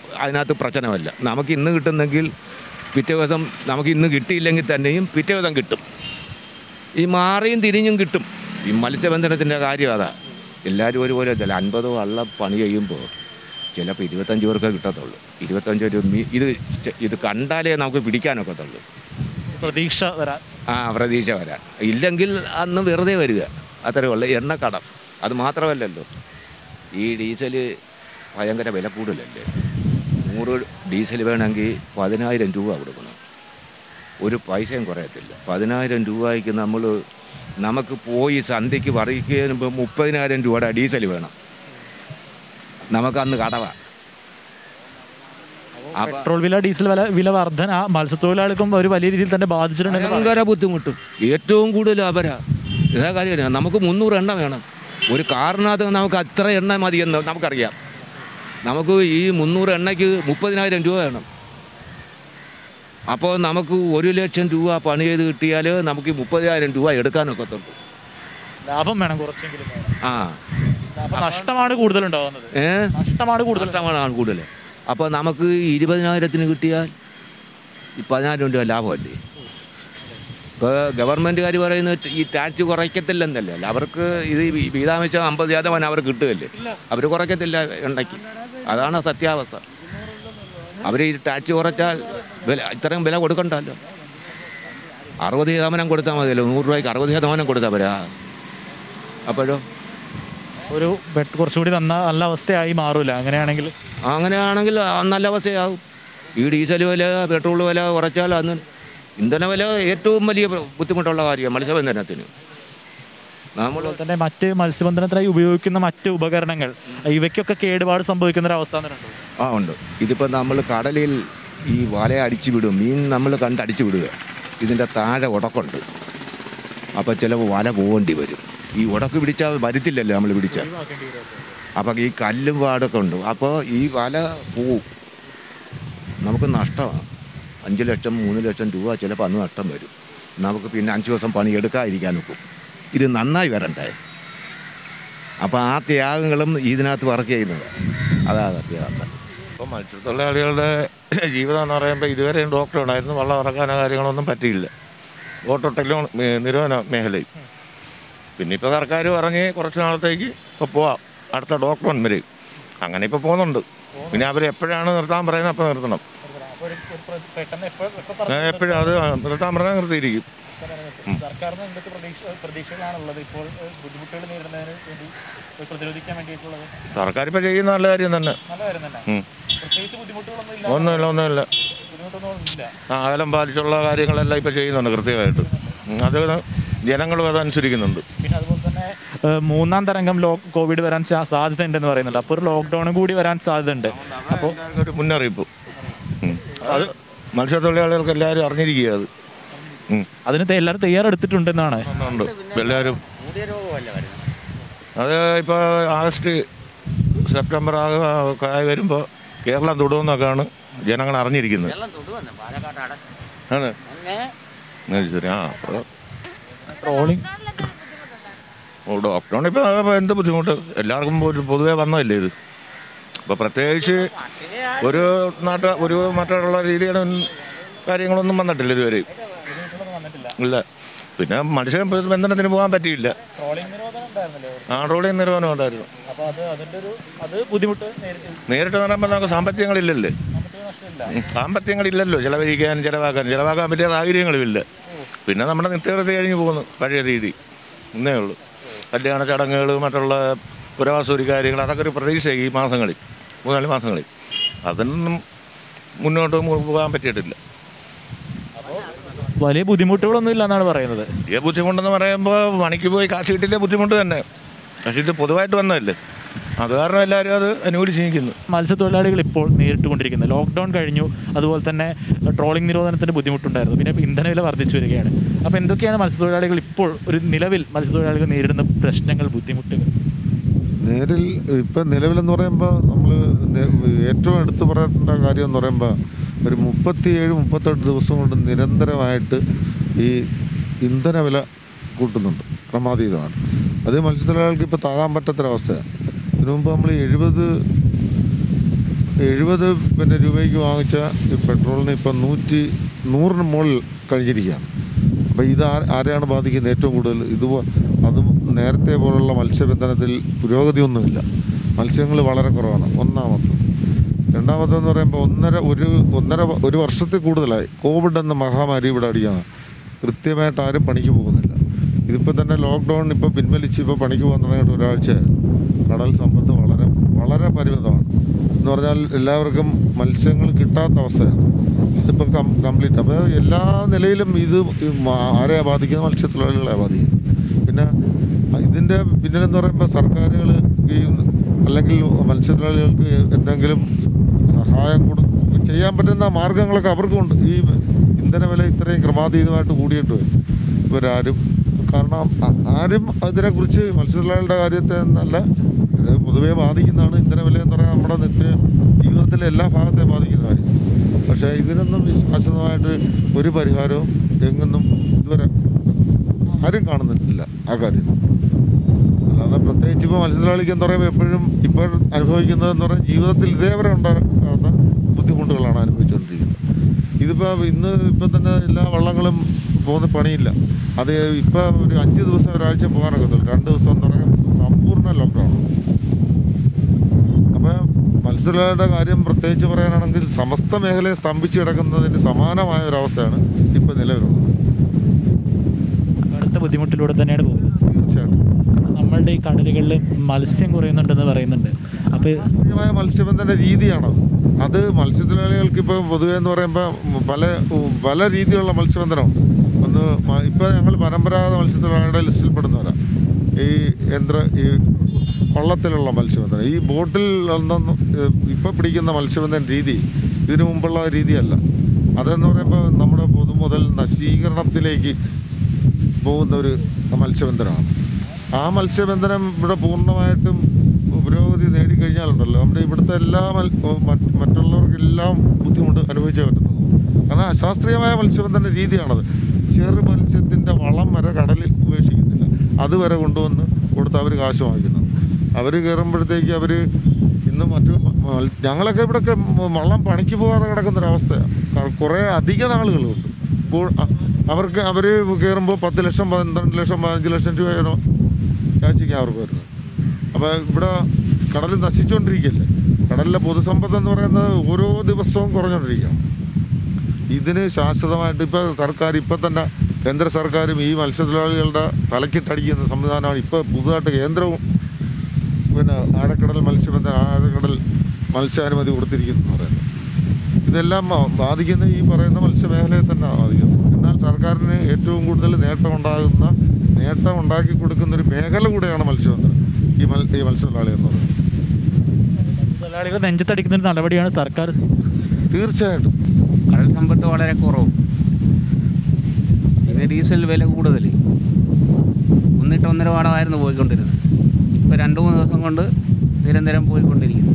അതിനകത്ത് പ്രശ്നമല്ല നമുക്ക് ഇന്ന് കിട്ടുന്നെങ്കിൽ പിറ്റേ ദിവസം നമുക്ക് ഇന്ന് കിട്ടിയില്ലെങ്കിൽ തന്നെയും പിറ്റേ ദിവസം കിട്ടും ഈ മാറിയും തിരിഞ്ഞും കിട്ടും ഈ മത്സ്യബന്ധനത്തിൻ്റെ കാര്യം അതാ എല്ലാവരും ഒരുപോലെ ചില അൻപത് വള്ളം പണി ചെയ്യുമ്പോൾ ചിലപ്പോൾ ഇരുപത്തഞ്ച് പേർക്ക് കിട്ടത്തുള്ളൂ ഇരുപത്തഞ്ച് ഒരു മീ ഇത് ചെ- ഇത് കണ്ടാലേ നമുക്ക് പിടിക്കാനൊക്കത്തുള്ളൂ പ്രതീക്ഷ വരാൻ ആ പ്രതീക്ഷ വരാൻ ഇല്ലെങ്കിൽ അന്ന് വെറുതെ വരിക അത്രേ ഉള്ളൂ എണ്ണക്കടം അത് മാത്രമല്ലല്ലോ ഈ ഡീസൽ ഭയങ്കര വില കൂടുതലല്ലേ നൂറ് ഡീസൽ വേണമെങ്കിൽ പതിനായിരം രൂപ കൊടുക്കണം ഒരു പൈസയും കുറയത്തില്ല പതിനായിരം രൂപയ്ക്ക് നമ്മൾ നമുക്ക് പോയി സന്ധ്യയ്ക്ക് പറിക്കുന്നതിന് മുമ്പ് മുപ്പതിനായിരം രൂപയുടെ ഡീസൽ വേണം നമുക്കന്ന് കടവാ അപ്പം പെട്രോൾ വില ഡീസൽ വില വില വർധന മത്സ്യത്തൊഴിലാളികൾക്കും ഒരു വലിയ രീതിയിൽ തന്നെ ബാധിച്ചിട്ടുണ്ടെന്ന് പറയാം. ഭയങ്കര ബുദ്ധിമുട്ട് ഏറ്റവും കൂടുതൽ അവരാ ഇതാ കാര്യം നമുക്ക് മുന്നൂറ് എണ്ണ വേണം ഒരു കാറിനകത്ത് നമുക്ക് അത്ര എണ്ണ മതിയെന്ന് നമുക്കറിയാം നമുക്ക് ഈ മുന്നൂറ് എണ്ണയ്ക്ക് മുപ്പതിനായിരം രൂപ വേണം അപ്പോൾ നമുക്ക് ഒരു ലക്ഷം രൂപ പണി ചെയ്ത് കിട്ടിയാൽ നമുക്ക് ഈ മുപ്പതിനായിരം രൂപ എടുക്കാനൊക്കത്തുള്ളൂ ലാഭം വേണം കുറച്ചെങ്കിലും വേണം. ആ അപ്പൊ നഷ്ടമാണ് കൂടുതൽ ഉണ്ടാകുന്നത് ഏ നഷ്ടമാണ് കൂടുതൽ നഷ്ടമാണ് കൂടുതൽ അപ്പോൾ നമുക്ക് ഇരുപതിനായിരത്തിന് കിട്ടിയാൽ ഈ പതിനായിരം രൂപ ലാഭമല്ലേ ഇപ്പോൾ ഗവൺമെൻറ്റുകാർ പറയുന്നത് ഈ ടാക്സ് കുറയ്ക്കത്തില്ലെന്നല്ലേ അല്ല അവർക്ക് ഇത് ഈ വീതാമിച്ച അമ്പത് ശതമാനം അവർ കിട്ടുകയല്ലേ അവർ കുറയ്ക്കത്തില്ല എണ്ണയ്ക്ക് അതാണ് സത്യാവസ്ഥ അവർ ഈ ടാക്സ് കുറച്ചാൽ വില ഇത്രയും വില കൊടുക്കണ്ടല്ലോ അറുപത് ശതമാനം കൊടുത്താൽ മതിയല്ലോ നൂറ് രൂപയ്ക്ക് അറുപത് ശതമാനം കൊടുത്താൽ പോരാ അപ്പോഴോ ഒരു ബെറ്റ് കുറച്ചുകൂടി നന്ന നല്ല അവസ്ഥയായി മാറൂല അങ്ങനെയാണെങ്കിൽ അങ്ങനെയാണെങ്കിൽ ആ നല്ല അവസ്ഥയാകും ഈ ഡീസൽ വില പെട്രോൾ വില കുറച്ചാൽ അന്ന് ഇന്ധന വില ഏറ്റവും വലിയ ബുദ്ധിമുട്ടുള്ള കാര്യമാണ് മത്സ്യബന്ധനത്തിന് നമ്മൾ അതുപോലെ തന്നെ മറ്റ് മത്സ്യബന്ധനത്തിനായി ഉപയോഗിക്കുന്ന മറ്റ് ഉപകരണങ്ങൾ ഇവയ്ക്കൊക്കെ കേടുപാട് സംഭവിക്കുന്ന ഒരു അവസ്ഥ തന്നെ ഉണ്ടോ? ആ ഉണ്ട് ഇതിപ്പോൾ നമ്മൾ കടലിൽ ഈ വല അടിച്ചു വിടും മീൻ നമ്മൾ കണ്ട് അടിച്ചു വിടുക ഇതിൻ്റെ താഴെ ഉടക്കുണ്ട് അപ്പോൾ ചിലപ്പോൾ വല പോകേണ്ടി വരും ഈ ഉടക്ക് പിടിച്ചാൽ വരുത്തില്ലല്ലോ നമ്മൾ പിടിച്ചാൽ അപ്പം ഈ കല്ലും പാടൊക്കെ ഉണ്ട് അപ്പോൾ ഈ വല പോവും നമുക്ക് നഷ്ടമാണ് അഞ്ച് ലക്ഷം മൂന്ന് ലക്ഷം രൂപ ചിലപ്പോൾ അന്ന് നഷ്ടം വരും നമുക്ക് പിന്നെ അഞ്ച് ദിവസം പണി എടുക്കാതിരിക്കാൻ നോക്കും ഇത് നന്നായി വരണ്ടേ അപ്പോൾ ആ ത്യാഗങ്ങളും ഇതിനകത്ത് വർക്ക് ചെയ്യുന്നത് അതാണ് സത്യാവസ്ഥ ഇപ്പോൾ മത്സ്യത്തൊഴിലാളികളുടെ ജീവിതം എന്ന് പറയുമ്പോൾ ഇതുവരെയും ഡോക്ടർ ഉണ്ടായിരുന്നു വള്ളം ഇറക്കാനോ കാര്യങ്ങളൊന്നും പറ്റിയില്ല ബോട്ടൊട്ടലും നിരോധന മേഖലയും പിന്നെ ഇപ്പോൾ സർക്കാർ പറഞ്ഞ് കുറച്ച് നാളത്തേക്ക് ഇപ്പോൾ പോവാം അടുത്ത ഡോക്ടർ വരും അങ്ങനെ ഇപ്പോൾ പോകുന്നുണ്ട് പിന്നെ അവർ എപ്പോഴാണ് നിർത്താൻ പറയുന്നത് അപ്പോൾ നിർത്തണം എപ്പോഴും അത് നിർത്താൻ പറഞ്ഞാൽ നിർത്തിയിരിക്കും സർക്കാരിന് എന്തൊക്കെ പ്രതീക്ഷ പ്രതീക്ഷകളാണുള്ളത് ഇപ്പോൾ ബുദ്ധിമുട്ടുകൾ നേരിടുന്നതിന് വേണ്ടി പ്രതിരോധിക്കാൻ വേണ്ടിയിട്ടുള്ളത് സർക്കാർ ഇപ്പോൾ ചെയ്യുന്ന നല്ല കാര്യം തന്നെ നല്ല കാര്യം തന്നെ ഉം. പ്രത്യേകിച്ച് ബുദ്ധിമുട്ടുകളൊന്നും ഇല്ല ഒന്നുമില്ല ഒന്നുമില്ല ബുദ്ധിമുട്ടൊന്നും ഇല്ല ആ അകലം പാലിച്ചുള്ള കാര്യങ്ങളെല്ലാം ഇപ്പോൾ ചെയ്യുന്നുണ്ട് കൃത്യമായിട്ട് ഉം. അത് ജനങ്ങളും അതനുസരിക്കുന്നുണ്ട് പിന്നെ അതുപോലെ തന്നെ ഏഹ്, മൂന്നാം തരംഗം ലോ കോവിഡ് വരാൻ സാ- സാധ്യത ഉണ്ടെന്ന് പറയുന്നുണ്ട് അപ്പോൾ ഒരു ലോക്ക്ഡൗൺ കൂടി വരാൻ സാധ്യത ഉണ്ട് അപ്പോൾ ഒരു മുന്നറിയിപ്പ് ഉം. അത് മത്സ്യത്തൊഴിലാളികൾക്ക് എല്ലാവരും അറിഞ്ഞിരിക്കുക അത് ഉം. അതിന് തെ- എല്ലാവരും തയ്യാറെടുത്തിട്ടുണ്ടെന്നാണ് ഉണ്ട് എല്ലാവരും പുതിയ രോഗമല്ല വരുന്നത് അത് ഇപ്പോൾ ആഗസ്റ്റ് സെപ്റ്റംബർ ആകെ ആയി വരുമ്പോൾ കേരളം തൊടുമെന്നൊക്കെയാണ് ജനങ്ങൾ അറിഞ്ഞിരിക്കുന്നത് വെള്ളം തൊടുവന്നെ പാലക്കാട് അടച്ചു ആണ് അങ്ങനെ അത് ശരി ആ അപ്പോൾ ട്രോളിംഗ് ലോക്ക്ഡൗൺ ഇപ്പോൾ എന്ത് ബുദ്ധിമുട്ട് എല്ലാവർക്കും ഒരു പൊതുവേ വന്നതല്ലേ ഇത് അപ്പോൾ പ്രത്യേകിച്ച് ഒരു നാട്ട ഒരു മറ്റുള്ള രീതിയുടെ കാര്യങ്ങളൊന്നും വന്നിട്ടില്ല ഇതുവരെ ഇല്ല പിന്നെ മനുഷ്യ ബന്ധനത്തിന് പോകാൻ പറ്റിയില്ല ട്രോളിംഗ് നിരോധനം ഉണ്ടായിരുന്നല്ലോ ആ ട്രോളിംഗ് നിരോധനം ഉണ്ടായിരുന്നു അപ്പോൾ അത് അതിൻ്റെ ഒരു അത് ബുദ്ധിമുട്ട് നേരിട്ട് നേരിട്ട് എന്ന് പറയുമ്പോൾ നമുക്ക് സാമ്പത്തികങ്ങളില്ലല്ലേ നമുക്ക് നഷ്ടമില്ല ഉം. സാമ്പത്തികങ്ങളില്ലല്ലോ ചിലവഴിക്കാൻ ചിലവാക്കാൻ ചിലവാക്കാൻ പറ്റിയ സാഹചര്യങ്ങളുമില്ല പിന്നെ നമ്മുടെ നിത്യവൃത്തി കഴിഞ്ഞ് പോകുന്നു പഴയ രീതി ഇന്നേ ഉള്ളൂ കല്യാണ ചടങ്ങുകൾ മറ്റുള്ള പുരവാസൂരി കാര്യങ്ങൾ അതൊക്കെ ഒരു പ്രതീക്ഷയായി ഈ മാസങ്ങളിൽ മൂന്നാല് മാസങ്ങളിൽ അതൊന്നും മുന്നോട്ട് മു- പോകാൻ പറ്റിയിട്ടില്ല വലിയ ബുദ്ധിമുട്ടുകളൊന്നും ഇല്ല എന്നാണ് പറയുന്നത് ഈ ബുദ്ധിമുട്ടെന്ന് പറയുമ്പോൾ പണിക്ക് പോയി കാശ് കിട്ടില്ല ബുദ്ധിമുട്ട് തന്നെ പക്ഷേ ഇത് പൊതുവായിട്ട് വന്നതല്ലേ അത് കാരണം എല്ലാവരും അത് അനുകൂലിച്ചിരിക്കുന്നു മത്സ്യത്തൊഴിലാളികൾ ഇപ്പോൾ നേരിട്ടുകൊണ്ടിരിക്കുന്നത് ലോക്ക്ഡൗൺ കഴിഞ്ഞു അതുപോലെ തന്നെ ട്രോളിംഗ് നിരോധനത്തിന് ബുദ്ധിമുട്ടുണ്ടായിരുന്നു പിന്നെ ഇന്ധനവില വർദ്ധിച്ചു വരികയാണ് അപ്പോൾ എന്തൊക്കെയാണ് മത്സ്യത്തൊഴിലാളികൾ ഇപ്പോൾ ഒരു നിലവിൽ മത്സ്യത്തൊഴിലാളികൾ നേരിടുന്ന പ്രശ്നങ്ങൾ ബുദ്ധിമുട്ടുകൾ നേരിൽ ഇപ്പം നിലവിലെന്ന് പറയുമ്പോൾ നമ്മൾ ഏറ്റവും എടുത്തു പറയേണ്ട കാര്യം എന്ന് പറയുമ്പോൾ ഒരു മുപ്പത്തിയേഴ് മുപ്പത്തെട്ട് ദിവസം കൊണ്ട് നിരന്തരമായിട്ട് ഈ ഇന്ധന വില കൂട്ടുന്നുണ്ട് ക്രമാതീതമാണ് അത് മത്സ്യത്തൊഴിലാളികൾക്ക് ഇപ്പോൾ താങ്ങാൻ പറ്റാത്തൊരവസ്ഥയാണ് ഇതിനു മുമ്പ് നമ്മൾ എഴുപത് എഴുപത് പിന്നെ രൂപയ്ക്ക് വാങ്ങിച്ച ഈ പെട്രോളിന് ഇപ്പം നൂറ്റി നൂറിന് മുകളിൽ കഴിഞ്ഞിരിക്കുകയാണ് അപ്പോൾ ഇത് ആ- ആരെയാണ് ബാധിക്കുന്നത് ഏറ്റവും കൂടുതൽ ഇത് അതും നേരത്തെ പോലുള്ള മത്സ്യബന്ധനത്തിൽ പുരോഗതിയൊന്നുമില്ല മത്സ്യങ്ങൾ വളരെ കുറവാണ് ഒന്നാമത്തെ രണ്ടാമത്തെന്ന് പറയുമ്പോൾ ഒന്നര ഒരു ഒന്നര വ- ഒരു വർഷത്തിൽ കൂടുതലായി കോവിഡ് എന്ന മഹാമാരി ഇവിടെ അടിയാണ് കൃത്യമായിട്ട് ആരും പണിക്ക് പോകുന്നില്ല ഇതിപ്പോൾ തന്നെ ലോക്ക്ഡൗൺ ഇപ്പോൾ പിൻവലിച്ച് ഇപ്പോൾ പണിക്ക് പോകാൻ തുടങ്ങിയിട്ട് ഒരാഴ്ചയായി കടൽ സമ്പത്ത് വളരെ വളരെ പരിമിതമാണ് എന്ന് പറഞ്ഞാൽ എല്ലാവർക്കും മത്സ്യങ്ങൾ കിട്ടാത്ത അവസ്ഥയാണ് അതിപ്പോൾ കം കംപ്ലീറ്റ് അപ്പോൾ എല്ലാ നിലയിലും ഇത് ഈ മ- ആരെയാണ് ബാധിക്കുന്നത് മത്സ്യത്തൊഴിലാളികളെ ബാധിക്കുന്നത് പിന്നെ ഇതിൻ്റെ പിന്നിലെന്ന് പറയുമ്പോൾ സർക്കാരുകൾ ഈ അല്ലെങ്കിൽ മത്സ്യത്തൊഴിലാളികൾക്ക് എന്തെങ്കിലും സഹായം കൊടു ചെയ്യാൻ പറ്റുന്ന മാർഗങ്ങളൊക്കെ അവർക്കുണ്ട് ഈ ഇന്ധന വില ഇത്രയും ക്രമാതീതമായിട്ട് കൂടിയിട്ട് ഇവരാരും കാരണം ആ- ആരും ഇതിനെക്കുറിച്ച് മത്സ്യത്തൊഴിലാളികളുടെ കാര്യത്തെ എന്നല്ല ഇത് പൊതുവേ ബാധിക്കുന്നതാണ് ഇന്ധന വില എന്ന് പറയുന്നത് നമ്മുടെ നിത്യ ജീവിതത്തിലെ എല്ലാ ഭാഗത്തെ ബാധിക്കുന്ന കാര്യം പക്ഷേ ഇതിനൊന്നും ശാശ്വതമായിട്ട് ഒരു പരിഹാരവും എങ്ങൊന്നും ഇതുവരെ ആരും കാണുന്നില്ല ആ കാര്യത്തിൽ അല്ലാതെ പ്രത്യേകിച്ച് ഇപ്പോൾ മത്സ്യത്തൊഴിലാളിക്ക് എന്ന് പറയുമ്പോൾ എപ്പോഴും ഇപ്പോൾ അനുഭവിക്കുന്നതെന്ന് പറഞ്ഞാൽ ജീവിതത്തിൽ ഇതേവരെ ഉണ്ടാകാത്ത ബുദ്ധിമുട്ടുകളാണ് അനുഭവിച്ചുകൊണ്ടിരിക്കുന്നത് ഇതിപ്പോൾ ഇന്ന് ഇപ്പം തന്നെ എല്ലാ വള്ളങ്ങളും പോകുന്ന പണിയില്ല അത് ഇപ്പോൾ ഒരു അഞ്ച് ദിവസം ഒരാഴ്ച പോകാനൊക്കത്തുള്ളൂ രണ്ട് ദിവസം എന്ന് പറയുമ്പോൾ സമ്പൂർണ്ണ ലോക്ക്ഡൗൺ അപ്പോൾ മത്സ്യത്തൊഴിലാളിയുടെ കാര്യം പ്രത്യേകിച്ച് പറയാനാണെങ്കിൽ സമസ്ത മേഖലയെ സ്തംഭിച്ച് കിടക്കുന്നതിന് സമാനമായ ഒരവസ്ഥയാണ് ഇപ്പോൾ നിലവിലുള്ളത് അടുത്ത ബുദ്ധിമുട്ടിലൂടെ തന്നെയാണ് പോകുന്നത് തീർച്ചയായിട്ടും നമ്മളുടെ ഈ കടലുകളിൽ മത്സ്യം കുറയുന്നുണ്ടെന്ന് പറയുന്നുണ്ട് അപ്പോൾ ശാസ്ത്രീയമായ മത്സ്യബന്ധന രീതിയാണത് അത് മത്സ്യത്തൊഴിലാളികൾക്ക് ഇപ്പോൾ പൊതുവെ എന്ന് പറയുമ്പോൾ പല പല രീതിയിലുള്ള മത്സ്യബന്ധനമുണ്ട് ഒന്ന് മ- ഇപ്പോൾ ഞങ്ങൾ പരമ്പരാഗത മത്സ്യത്തൊഴിലാളിയുടെ ലിസ്റ്റിൽ പെടുന്നവരാണ് ഈ യന്ത്ര ഈ വള്ളത്തിലുള്ള മത്സ്യബന്ധനം ഈ ബോട്ടിൽ ഒന്നും ഇപ്പോൾ പിടിക്കുന്ന മത്സ്യബന്ധന രീതി ഇതിനു മുമ്പുള്ള രീതിയല്ല അതെന്ന് പറയുമ്പോൾ നമ്മുടെ പൊതുമുതൽ നശീകരണത്തിലേക്ക് പോകുന്ന ഒരു മത്സ്യബന്ധനമാണ് ആ മത്സ്യബന്ധനം ഇവിടെ പൂർണ്ണമായിട്ടും പുരോഗതി നേടിക്കഴിഞ്ഞാലുണ്ടല്ലോ നമ്മുടെ ഇവിടുത്തെ എല്ലാ മൽ മറ്റ് മറ്റുള്ളവർക്കെല്ലാം ബുദ്ധിമുട്ട് അനുഭവിച്ചേ പറ്റുന്നത് കാരണം അശാസ്ത്രീയമായ മത്സ്യബന്ധന രീതിയാണത് ചെറു മത്സ്യത്തിൻ്റെ വളം വരെ കടലിൽ ഉപേക്ഷിക്കുന്നില്ല അതുവരെ കൊണ്ടുവന്ന് കൊടുത്ത് അവർ കാശ് വാങ്ങിക്കുന്നു അവർ കയറുമ്പോഴത്തേക്ക് അവർ ഇന്ന് മറ്റു മ- ഞങ്ങളൊക്കെ ഇവിടെയൊക്കെ വള്ളം പണിക്ക് പോകാതെ കിടക്കുന്നൊരവസ്ഥയാണ് കുറേ അധിക നാളുകളുണ്ട് ഇപ്പോൾ അ- അവർക്ക് അവർ കയറുമ്പോൾ പത്ത് ലക്ഷം പന്ത്രണ്ട് ലക്ഷം പതിനഞ്ച് ലക്ഷം രൂപയാണ് കാശിക്കാൻ അവർക്ക് വരുന്നത് അപ്പോൾ ഇവിടെ കടൽ നശിച്ചുകൊണ്ടിരിക്കുകയല്ലേ കടലിലെ പൊതുസമ്പത്ത് എന്ന് പറയുന്നത് ഓരോ ദിവസവും കുറഞ്ഞുകൊണ്ടിരിക്കുകയാണ് ഇതിന് ശാശ്വതമായിട്ട് ഇപ്പോൾ സർക്കാർ ഇപ്പം തന്നെ കേന്ദ്ര സർക്കാരും ഈ മത്സ്യത്തൊഴിലാളികളുടെ തലക്കിട്ടടിക്കുന്ന സംവിധാനമാണ് ഇപ്പോൾ പുതുതായിട്ട് കേന്ദ്രവും പിന്നെ ആഴക്കടൽ മത്സ്യബന്ധന ആഴക്കടൽ മത്സ്യാനുമതി കൊടുത്തിരിക്കുന്നു എന്ന് പറയുന്നത് ഇതെല്ലാം ബ- ബാധിക്കുന്ന ഈ പറയുന്ന മത്സ്യമേഖലയെ തന്നെ ബാധിക്കുന്നത് എന്നാൽ സർക്കാരിന് ഏറ്റവും കൂടുതൽ നേട്ടം ഉണ്ടാകുന്ന നേട്ടം ഉണ്ടാക്കി കൊടുക്കുന്ന ഒരു മേഖല കൂടെയാണ് മത്സ്യബന്ധനം ഈ മൽ ഈ മത്സ്യത്തൊഴിലാളി എന്ന് പറയുന്നത് തൊഴിലാളികൾ നെഞ്ചത്തടിക്കുന്ന ഒരു നടപടിയാണ് സർക്കാർ തീർച്ചയായിട്ടും കടൽ സമ്പത്ത് വളരെ കുറവ് പിന്നെ ഡീസൽ വില കൂടുതൽ ഒന്നിട്ട് ഒന്നര പാടമായിരുന്നു പോയിക്കൊണ്ടിരുന്നത് ഇപ്പോൾ രണ്ട് മൂന്ന് ദിവസം കൊണ്ട് നിരന്തരം പോയിക്കൊണ്ടിരിക്കുന്നു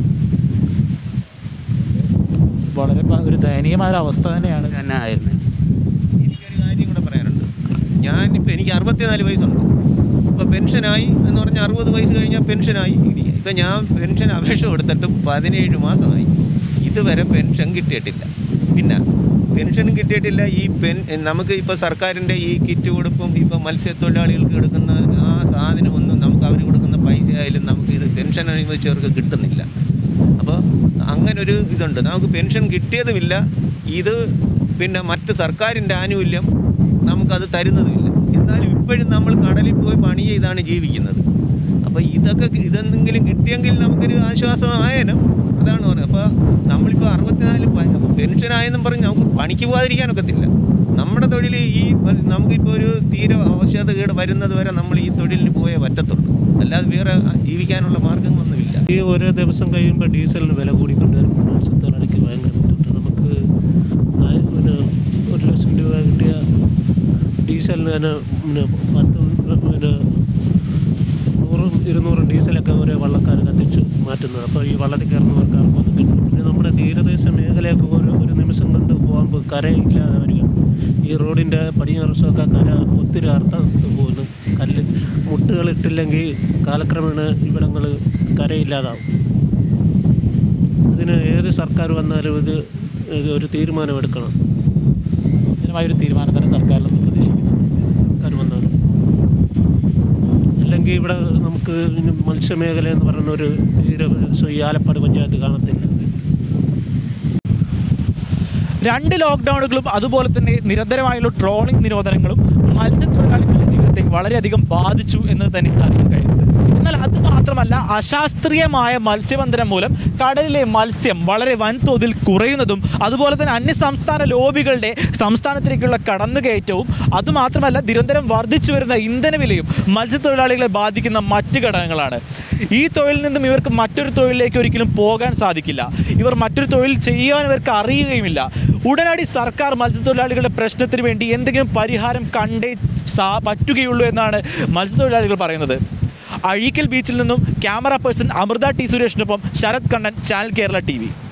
വളരെ പ- ഒരു ദയനീയമായ ഒരു അവസ്ഥ തന്നെയാണ് തന്നെ ആയിരുന്നു എനിക്കൊരു കാര്യം കൂടെ പറയാനുണ്ട് ഞാനിപ്പോൾ എനിക്ക് അറുപത്തിനാല് വയസ്സുണ്ട് ഇപ്പോൾ പെൻഷനായി എന്ന് പറഞ്ഞാൽ അറുപത് വയസ്സ് കഴിഞ്ഞാൽ പെൻഷനായി ഇപ്പം ഞാൻ പെൻഷൻ അപേക്ഷ കൊടുത്തിട്ട് പതിനേഴ് മാസമായി ഇതുവരെ പെൻഷൻ കിട്ടിയിട്ടില്ല പിന്നെ പെൻഷൻ കിട്ടിയിട്ടില്ല ഈ പെൻ നമുക്ക് ഇപ്പോൾ സർക്കാരിൻ്റെ ഈ കിറ്റ് കൊടുപ്പും ഇപ്പോൾ മത്സ്യത്തൊഴിലാളികൾക്ക് എടുക്കുന്ന ആ സാധനമൊന്നും നമുക്ക് അവർ കൊടുക്കുന്ന പൈസ ആയാലും നമുക്ക് ഇത് പെൻഷൻ അനുവദിച്ചവർക്ക് കിട്ടുന്നില്ല അപ്പോൾ അങ്ങനെ ഒരു ഇതുണ്ട് നമുക്ക് പെൻഷൻ കിട്ടിയതുമില്ല ഇത് പിന്നെ മറ്റ് സർക്കാരിൻ്റെ ആനുകൂല്യം നമുക്കത് തരുന്നതുമില്ല എന്നാലും ഇപ്പോഴും നമ്മൾ കടലിൽ പോയി പണി ചെയ്താണ് ജീവിക്കുന്നത് അപ്പോൾ ഇതൊക്കെ കി- ഇതെന്തെങ്കിലും കിട്ടിയെങ്കിൽ നമുക്കൊരു ആശ്വാസമായേനും അതാണ് പറയുന്നത് അപ്പോൾ നമ്മളിപ്പോൾ അറുപത്തിനാല് പ- പെൻഷനായെന്നും പറഞ്ഞ് നമുക്ക് പണിക്ക് പോകാതിരിക്കാനൊക്കത്തില്ല നമ്മുടെ തൊഴിൽ ഈ പ- നമുക്കിപ്പോൾ ഒരു തീരെ ആവശ്യകത വരുന്നത് വരെ നമ്മൾ ഈ തൊഴിലിന് പോയേ പറ്റത്തുള്ളൂ അല്ലാതെ വേറെ ജീവിക്കാനുള്ള മാർഗങ്ങളൊന്നുമില്ല ഈ ഓരോ ദിവസം കഴിയുമ്പോൾ ഡീസലിന് വില കൂടിക്കൊണ്ട് വരുമ്പോൾ മത്സ്യത്തൊഴിലാളിക്ക് ഭയങ്കര ബുദ്ധിമുട്ട് നമുക്ക് ആ- പിന്നെ ഒരു ലക്ഷം രൂപ കിട്ടിയ ഡീസലിന് തന്നെ പിന്നെ പത്ത് പിന്നെ നൂറും ഇരുന്നൂറും ഡീസലൊക്കെ ഒരേ വള്ളക്കാർ കത്തിച്ച് മാറ്റുന്നത് അപ്പോൾ ഈ വള്ളത്തിൽ കയറുന്നവർക്ക് ആർക്കൊന്നും കിട്ടും പിന്നെ നമ്മുടെ തീരദേശ മേഖലയൊക്കെ ഓരോ ഒരു നിമിഷം കൊണ്ട് പോകുമ്പോൾ കരയില്ലാതെ വരിക ഈ റോഡിൻ്റെ പടിഞ്ഞാറ് വശമൊക്കെ കര ഒത്തിരി അർത്ഥത്ത് പോകുന്നു കല്ല് മുട്ടുകളിട്ടില്ലെങ്കിൽ കാലക്രമേണ ഇവിടങ്ങൾ കരയില്ലാതാവും ഇതിന് ഏത് സർക്കാർ വന്നാലും ഇത് ഇത് ഒരു തീരുമാനമെടുക്കണം ഇതിനുമായൊരു തീരുമാനം തന്നെ സർക്കാരിൽ നിന്ന് പ്രതീക്ഷിക്കുന്നു സർക്കാർ വന്നാലും അല്ലെങ്കിൽ ഇവിടെ നമുക്ക് ഇനി മത്സ്യമേഖല എന്ന് പറയുന്ന ഒരു തീരെ ഈ ആലപ്പാട് പഞ്ചായത്ത് കാണത്തില്ല രണ്ട് ലോക്ക്ഡൗണുകളും അതുപോലെ തന്നെ നിരന്തരമായുള്ള ട്രോളിംഗ് നിരോധനങ്ങളും മത്സ്യത്തൊഴിലാളികളുടെ ജീവിതത്തെ വളരെയധികം ബാധിച്ചു എന്ന് തന്നെ അറിയാൻ കഴിയുന്നത് എന്നാൽ അത് മാത്രമല്ല അശാസ്ത്രീയമായ മത്സ്യബന്ധനം മൂലം കടലിലെ മത്സ്യം വളരെ വൻതോതിൽ കുറയുന്നതും അതുപോലെ തന്നെ അന്യസംസ്ഥാന ലോബികളുടെ സംസ്ഥാനത്തിലേക്കുള്ള കടന്നുകയറ്റവും അതുമാത്രമല്ല നിരന്തരം വർദ്ധിച്ചു വരുന്ന ഇന്ധനവിലയും മത്സ്യത്തൊഴിലാളികളെ ബാധിക്കുന്ന മറ്റ് ഘടകങ്ങളാണ് ഈ തൊഴിലിൽ നിന്നും ഇവർക്ക് മറ്റൊരു തൊഴിലിലേക്ക് ഒരിക്കലും പോകാൻ സാധിക്കില്ല ഇവർ മറ്റൊരു തൊഴിൽ ചെയ്യാൻ ഇവർക്ക് അറിയുകയുമില്ല ഉടനടി സർക്കാർ മത്സ്യത്തൊഴിലാളികളുടെ പ്രശ്നത്തിന് വേണ്ടി എന്തെങ്കിലും പരിഹാരം കണ്ടേ സാ പറ്റുകയുള്ളൂ എന്നാണ് മത്സ്യത്തൊഴിലാളികൾ പറയുന്നത് അഴീക്കൽ ബീച്ചിൽ നിന്നും ക്യാമറ പേഴ്സൺ അമൃത ടി സുരേഷിനൊപ്പം ശരത് കണ്ണൻ ചാനൽ കേരള ടി